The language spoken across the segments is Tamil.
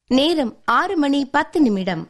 நேரம் ஆறு மணி பத்து நிமிடம்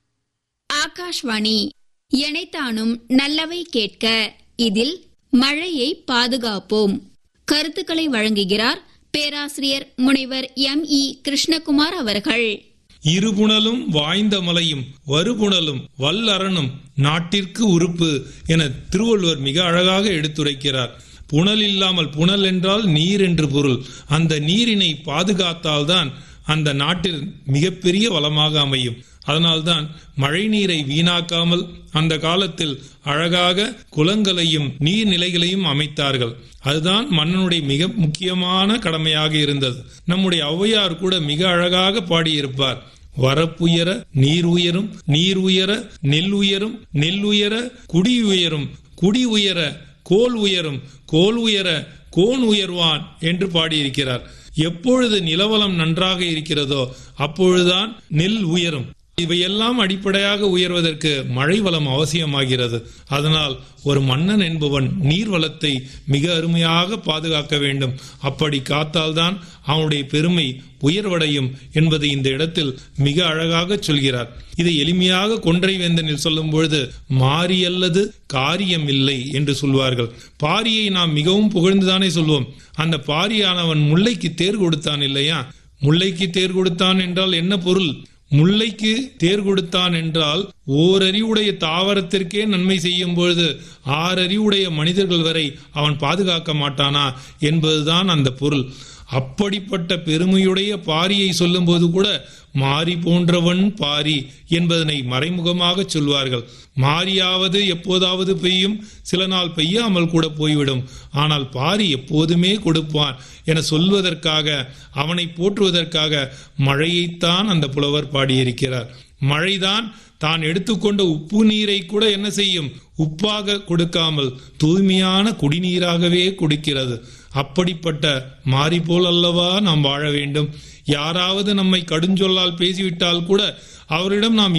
ஆகாஷ்வாணி எனைத்தானும் நல்லவை கேட்க இதில் மழையை பாதுகாப்போம் கருத்துக்களை வழங்குகிறார் பேராசிரியர் முனைவர் எம் இ கிருஷ்ணகுமார் அவர்கள் இருபுணலும் வாய்ந்த மலையும் வருபுணலும் வல்லரணும் நாட்டிற்கு உறுப்பு என திருவள்ளுவர் மிக அழகாக எடுத்துரைக்கிறார் புனல் இல்லாமல் புனல் என்றால் நீர் என்று பொருள் அந்த நீரினை பாதுகாத்தால்தான் அந்த நாட்டில் மிகப்பெரிய வளமாக அமையும் அதனால்தான் மழை நீரை வீணாக்காமல் அந்த காலத்தில் அழகாக குளங்களையும் நீர்நிலைகளையும் அமைத்தார்கள் அதுதான் மன்னனுடைய மிக முக்கியமான கடமையாக இருந்தது நம்முடைய ஔவையார் கூட மிக அழகாக பாடியிருப்பார் வரப்புயர நீர் உயரும் நீர் உயர நெல் உயரும் நெல் உயர குடி உயரும் குடி உயர கோல் உயரும் கோல் உயர கோன் உயர்வான் என்று பாடியிருக்கிறார் எப்பொழுது நிலவலம் நன்றாக இருக்கிறதோ அப்பொழுதுதான் நெல் உயரும் இவையெல்லாம் அடிப்படையாக உயர்வதற்கு மழை வளம் அவசியமாகிறது அதனால் ஒரு மன்னன் என்பவன் நீர் வளத்தை மிக அருமையாக பாதுகாக்க வேண்டும் அப்படி காத்தால்தான் அவனுடைய பெருமை உயர்வடையும் என்பதை இந்த இடத்தில் மிக அழகாக சொல்கிறார் இதை எளிமையாக கொன்றை வேந்தனில் சொல்லும் பொழுது மாறி அல்லது காரியம் இல்லை என்று சொல்வார்கள் பாரியை நாம் மிகவும் புகழ்ந்துதானே சொல்வோம் அந்த பாரியானவன் முல்லைக்கு தேர் கொடுத்தான் இல்லையா முல்லைக்கு தேர் கொடுத்தான் என்றால் என்ன பொருள் முல்லைக்கு தேர் கொடுத்தான் என்றால் ஓரறிவுடைய தாவரத்திற்கே நன்மை செய்யும் பொழுது ஆறறிவுடைய மனிதர்கள் வரை அவன் பாதுகாக்க மாட்டானா என்பதுதான் அந்த பொருள் அப்படிப்பட்ட பெருமையுடைய பாரியை சொல்லும்போது கூட மாறி போன்றவன் பாரி என்பதனை மறைமுகமாக சொல்வார்கள் மாரியாவது எப்போதாவது பெய்யும் சில நாள் பெய்யாமல் கூட போய்விடும் ஆனால் பாரி எப்போதுமே கொடுப்பான் என சொல்வதற்காக அவனை போற்றுவதற்காக மழையைத்தான் அந்த புலவர் பாடியிருக்கிறார் மழைதான் தான் எடுத்துக்கொண்ட உப்பு நீரை கூட என்ன செய்யும் உப்பாக கொடுக்காமல் தூய்மையான குடிநீராகவே கொடுக்கிறது அப்படிப்பட்ட மாறி போல் அல்லவா நாம் வாழ வேண்டும் யாராவது நம்மை கடுஞ்சொல்லால் பேசிவிட்டால் கூட அவரிடம் நாம்